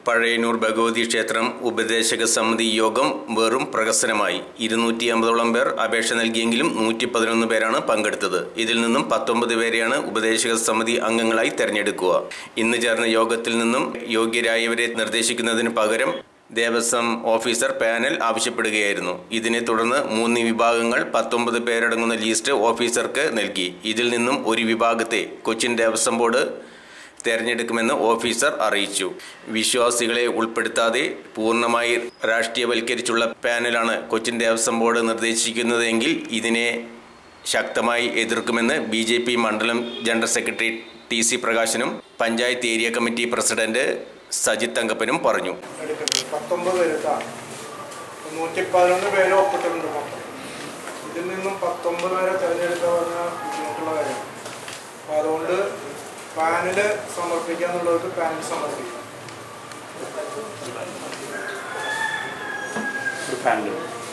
പഴയന്നൂർ ഭഗവതി ക്ഷേത്രം ഉപദേശക സമിതി യോഗം വെറും പ്രഹസനമായി ഇരുന്നൂറ്റി അമ്പതോളം പേർ അപേക്ഷ നൽകിയെങ്കിലും നൂറ്റി പതിനൊന്ന് പേരാണ് പങ്കെടുത്തത് ഇതിൽ നിന്നും പത്തൊമ്പത് പേരെയാണ് ഉപദേശക സമിതി അംഗങ്ങളായി തെരഞ്ഞെടുക്കുക ഇന്ന് ചേർന്ന യോഗത്തിൽ നിന്നും യോഗ്യരായവരെ നിർദ്ദേശിക്കുന്നതിന് പകരം ദേവസ്വം ഓഫീസർ പാനൽ ആവശ്യപ്പെടുകയായിരുന്നു ഇതിനെ തുടർന്ന് മൂന്ന് വിഭാഗങ്ങൾ പത്തൊമ്പത് പേരടങ്ങുന്ന ലിസ്റ്റ് ഓഫീസർക്ക് നൽകി ഇതിൽ നിന്നും ഒരു വിഭാഗത്തെ കൊച്ചിൻ ദേവസ്വം ബോർഡ് തെരഞ്ഞെടുക്കുമെന്ന് ഓഫീസർ അറിയിച്ചു വിശ്വാസികളെ ഉൾപ്പെടുത്താതെ പൂർണ്ണമായി രാഷ്ട്രീയവൽക്കരിച്ചുള്ള പാനലാണ് കൊച്ചിൻ ദേവസ്വം ബോർഡ് നിർദ്ദേശിക്കുന്നതെങ്കിൽ ഇതിനെ ശക്തമായി എതിർക്കുമെന്ന് ബി ജെ പി മണ്ഡലം ജനറൽ സെക്രട്ടറി ടി സി പ്രകാശനും panchayat area committee president Sajith തങ്കപ്പനും പറഞ്ഞു എടുക്കുന്നത് പത്തൊമ്പത് പേരുത്താണ് നൂറ്റി പതിനൊന്ന് പേര് ഒപ്പിട്ടിട്ടുണ്ട് മൊത്തം ഇതിൽ നിന്നും പത്തൊമ്പത് പേരെ തിരഞ്ഞെടുക്കുക പറഞ്ഞാൽ ബുദ്ധിമുട്ടുള്ള കാര്യമാണ് അപ്പോൾ അതുകൊണ്ട് പാനല് സമർപ്പിക്കുക എന്നുള്ളവർക്ക് പാനൽ സമർപ്പിക്കാം ഒരു പാനൽ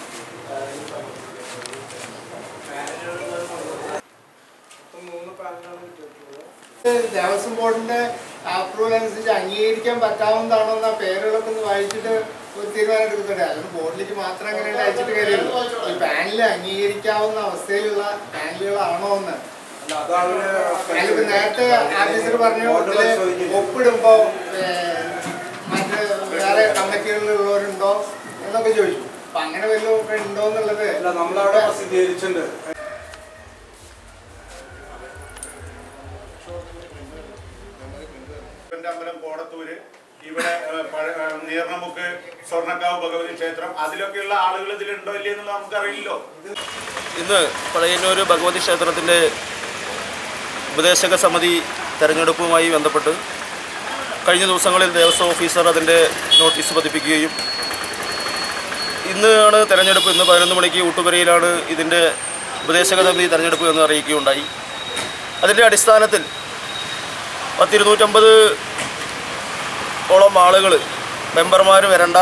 മൊത്തം മൂന്ന് പാനലാണ് കിട്ടിയിട്ടുള്ളത് ദേവസ്വം ബോർഡിന്റെ അപ്രൂവൽ അനുസരിച്ച് അംഗീകരിക്കാൻ പറ്റാവുന്നതാണോ എന്നാ പേരുകളൊക്കെ ഒന്ന് വായിച്ചിട്ട് ഒരു തീരുമാനം എടുക്കുന്നുണ്ട് അതിന് ബോർഡിലേക്ക് മാത്രം അങ്ങനെ അയച്ചിട്ട് കാര്യമുള്ളൂ ഈ പാനൽ അംഗീകരിക്കാവുന്ന അവസ്ഥയിലുള്ള പാനലുകളാണോ എന്ന് അല്ല അത് അവര് അതിലിപ്പോ നേരത്തെ ഓഫീസർ പറഞ്ഞു ബോർഡ് ഇതില് പരിശോധിക്കില്ല. ഒപ്പിടുമ്പോ ഏഹ്, മറ്റ് വേറെ കമ്മിറ്റികളിലുള്ളവരുണ്ടോ എന്നൊക്കെ ചോദിച്ചു അപ്പൊ അങ്ങനെ വല്ലതും ഒക്കെ ഉണ്ടോ എന്നുള്ളത് അല്ല നമ്മളവിടെ പ്രസിദ്ധീകരിച്ചിട്ടുണ്ട് ശിവന്റെ അമ്പലം കോടത്തൂര് ഇവിടെ ഏഹ്, പഴ- ഏഹ്, നീർണമുക്ക് സ്വർണ്ണക്കാവ് ഭഗവതി ക്ഷേത്രം അതിലൊക്കെയുള്ള ആളുകൾ ഇതിലുണ്ടോ ഇല്ലേ എന്നുള്ളത് നമുക്കറിയില്ലോ ഇന്ന് പഴയന്നൂർ ഭഗവതി ക്ഷേത്രത്തിൻ്റെ ഉപദേശക സമിതി തെരഞ്ഞെടുപ്പുമായി ബന്ധപ്പെട്ട് കഴിഞ്ഞ ദിവസങ്ങളിൽ ദേവസ്വം ഓഫീസർ അതിൻ്റെ നോട്ടീസ് പതിപ്പിക്കുകയും ഇന്നാണ് തെരഞ്ഞെടുപ്പ് ഇന്ന് പതിനൊന്ന് മണിക്ക് ഊട്ടുപുരയിലാണ് ഇതിൻ്റെ ഉപദേശക സമിതി തെരഞ്ഞെടുപ്പ് എന്ന് അറിയിക്കുകയുണ്ടായി അതിൻ്റെ അടിസ്ഥാനത്തിൽ പത്തിരുന്നൂറ്റമ്പത് ഓളം ആളുകൾ മെമ്പർമാർ വരേണ്ട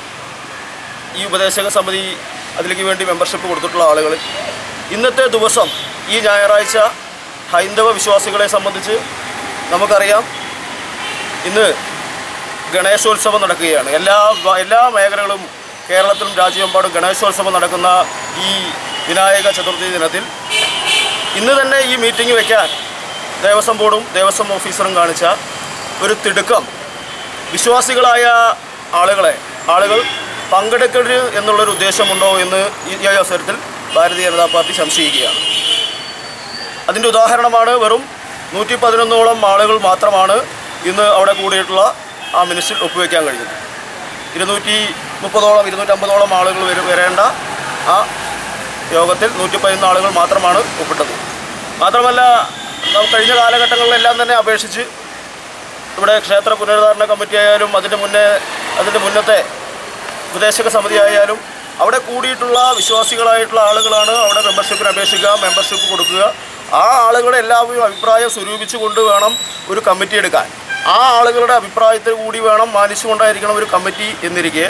ഈ ഉപദേശക സമിതി അതിലേക്ക് വേണ്ടി മെമ്പർഷിപ്പ് കൊടുത്തിട്ടുള്ള ആളുകൾ ഇന്നത്തെ ദിവസം ഈ ഞായറാഴ്ച ഹൈന്ദവ വിശ്വാസികളെ സംബന്ധിച്ച് നമുക്കറിയാം ഇന്ന് ഗണേശോത്സവം നടക്കുകയാണ് എല്ലാ വ- എല്ലാ മേഖലകളും കേരളത്തിലും രാജ്യമെമ്പാടും ഗണേശോത്സവം നടക്കുന്ന ഈ വിനായക ചതുർത്ഥി ദിനത്തിൽ ഇന്ന് തന്നെ ഈ മീറ്റിംഗ് വെക്കാൻ ദേവസ്വം ബോർഡും ദേവസ്വം ഓഫീസറും കാണിച്ച ഒരു തിടുക്കം വിശ്വാസികളായ ആളുകളെ ആളുകൾ പങ്കെടുക്കരുത് എന്നുള്ളൊരു ഉദ്ദേശമുണ്ടോ എന്ന് ഈ ഈ അവസരത്തിൽ ഭാരതീയ ജനതാ പാർട്ടി സംശയിക്കുകയാണ് അതിൻ്റെ ഉദാഹരണമാണ് വെറും നൂറ്റി പതിനൊന്നോളം ആളുകൾ മാത്രമാണ് ഇന്ന് അവിടെ കൂടിയിട്ടുള്ള ആ മിനിസ്റ്റിൽ ഒപ്പുവെക്കാൻ കഴിഞ്ഞത് ഇരുന്നൂറ്റി മുപ്പതോളം ഇരുന്നൂറ്റമ്പതോളം ആളുകൾ വരെ വരേണ്ട ആ യോഗത്തിൽ നൂറ്റി പതിനൊന്ന് ആളുകൾ മാത്രമാണ് ഒപ്പിട്ടത് മാത്രമല്ല ന- കഴിഞ്ഞ കാലഘട്ടങ്ങളിലെല്ലാം തന്നെ അപേക്ഷിച്ച് ഇവിടെ ക്ഷേത്ര പുനരുദ്ധാരണ കമ്മിറ്റി ആയാലും അതിൻ്റെ മുന്നേ അതിൻ്റെ മുന്നത്തെ ഉപദേശക സമിതി ആയാലും അവിടെ കൂടിയിട്ടുള്ള വിശ്വാസികളായിട്ടുള്ള ആളുകളാണ് അവിടെ മെമ്പർഷിപ്പിന് അപേക്ഷിക്കുക മെമ്പർഷിപ്പ് കൊടുക്കുക ആ ആളുകളുടെ എല്ലാവരും അഭിപ്രായം സ്വരൂപിച്ചുകൊണ്ട് വേണം ഒരു കമ്മിറ്റി എടുക്കാൻ ആ ആളുകളുടെ അഭിപ്രായത്തെ കൂടി വേണം മാനിച്ചുകൊണ്ടായിരിക്കണം ഒരു കമ്മിറ്റി എന്നിരിക്കെ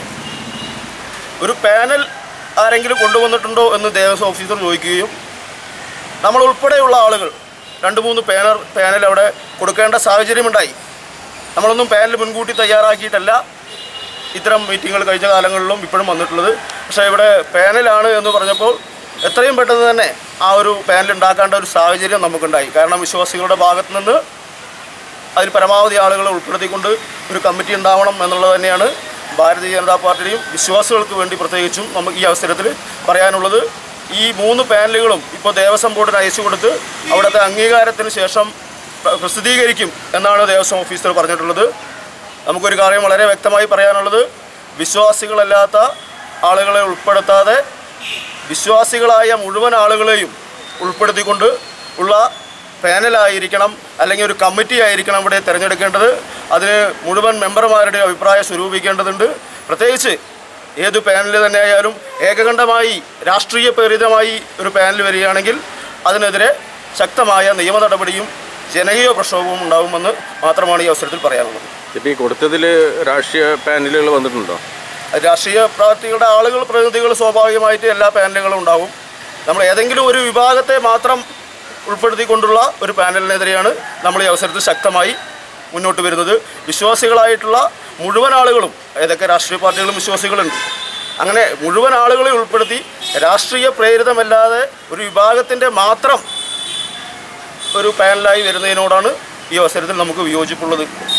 ഒരു പാനൽ ആരെങ്കിലും കൊണ്ടുവന്നിട്ടുണ്ടോ എന്ന് ദേവസ്വം ഓഫീസർ ചോദിക്കുകയും നമ്മൾ ഉൾപ്പെടെയുള്ള ആളുകൾ രണ്ട് മൂന്ന് പാനൽ പാനൽ അവിടെ കൊടുക്കേണ്ട സാഹചര്യമുണ്ടായി നമ്മളൊന്നും പാനൽ മുൻകൂട്ടി തയ്യാറാക്കിയിട്ടല്ല ഇത്തരം മീറ്റിങ്ങുകൾ കഴിഞ്ഞ കാലങ്ങളിലും ഇപ്പോഴും വന്നിട്ടുള്ളത് പക്ഷേ ഇവിടെ പാനലാണ് എന്ന് പറഞ്ഞപ്പോൾ എത്രയും പെട്ടെന്ന് തന്നെ ആ ഒരു പാനൽ ഉണ്ടാക്കേണ്ട ഒരു സാഹചര്യം നമുക്കുണ്ടായി കാരണം വിശ്വാസികളുടെ ഭാഗത്ത് നിന്ന് അതിൽ പരമാവധി ആളുകളെ ഉൾപ്പെടുത്തിക്കൊണ്ട് ഒരു കമ്മിറ്റി ഉണ്ടാവണം എന്നുള്ളത് തന്നെയാണ് ഭാരതീയ ജനതാ പാർട്ടിയുടെയും വിശ്വാസികൾക്ക് വേണ്ടി പ്രത്യേകിച്ചും നമുക്ക് ഈ അവസരത്തിൽ പറയാനുള്ളത് ഈ മൂന്ന് പാനലുകളും ഇപ്പോൾ ദേവസ്വം ബോർഡിന് അയച്ചു കൊടുത്ത് അവിടുത്തെ അംഗീകാരത്തിന് ശേഷം പ്ര- പ്രസിദ്ധീകരിക്കും എന്നാണ് ദേവസ്വം ഓഫീസർ പറഞ്ഞിട്ടുള്ളത് നമുക്കൊരു കാര്യം വളരെ വ്യക്തമായി പറയാനുള്ളത് വിശ്വാസികളല്ലാത്ത ആളുകളെ ഉൾപ്പെടുത്താതെ വിശ്വാസികളായ മുഴുവൻ ആളുകളെയും ഉൾപ്പെടുത്തിക്കൊണ്ട് ഉള്ള പാനലായിരിക്കണം അല്ലെങ്കിൽ ഒരു കമ്മിറ്റി ആയിരിക്കണം ഇവിടെ തിരഞ്ഞെടുക്കേണ്ടത് അതിന് മുഴുവൻ മെമ്പർമാരുടെ അഭിപ്രായം സ്വരൂപിക്കേണ്ടതുണ്ട് പ്രത്യേകിച്ച് ഏത് പാനൽ തന്നെ ആയാലും ഏകകണ്ഠമായി രാഷ്ട്രീയ പ്രേരിതമായി ഒരു പാനൽ വരികയാണെങ്കിൽ അതിനെതിരെ ശക്തമായ നിയമ നടപടിയും ജനകീയ പ്രക്ഷോഭവും ഉണ്ടാകുമെന്ന് മാത്രമാണ് ഈ അവസരത്തിൽ പറയാനുള്ളത് ഇപ്പം ഈ കൊടുത്തതിൽ രാഷ്ട്രീയ പാനലുകൾ വന്നിട്ടുണ്ടോ രാഷ്ട്രീയ പാർട്ടികളുടെ ആളുകൾ പ്രതിനിധികൾ സ്വാഭാവികമായിട്ട് എല്ലാ പാനലുകളും ഉണ്ടാവും നമ്മൾ ഏതെങ്കിലും ഒരു വിഭാഗത്തെ മാത്രം ഉൾപ്പെടുത്തിക്കൊണ്ടുള്ള ഒരു പാനലിനെതിരെയാണ് നമ്മൾ ഈ അവസരത്തിൽ ശക്തമായി മുന്നോട്ട് വരുന്നത് വിശ്വാസികളായിട്ടുള്ള മുഴുവൻ ആളുകളും ഏതൊക്കെ രാഷ്ട്രീയ പാർട്ടികളും വിശ്വാസികളുണ്ട് അങ്ങനെ മുഴുവൻ ആളുകളെ ഉൾപ്പെടുത്തി രാഷ്ട്രീയ പ്രേരിതമല്ലാതെ ഒരു വിഭാഗത്തിൻ്റെ മാത്രം ഒരു പാനലായി വരുന്നതിനോടാണ് ഈ അവസരത്തിൽ നമുക്ക് വിയോജിപ്പുള്ളത്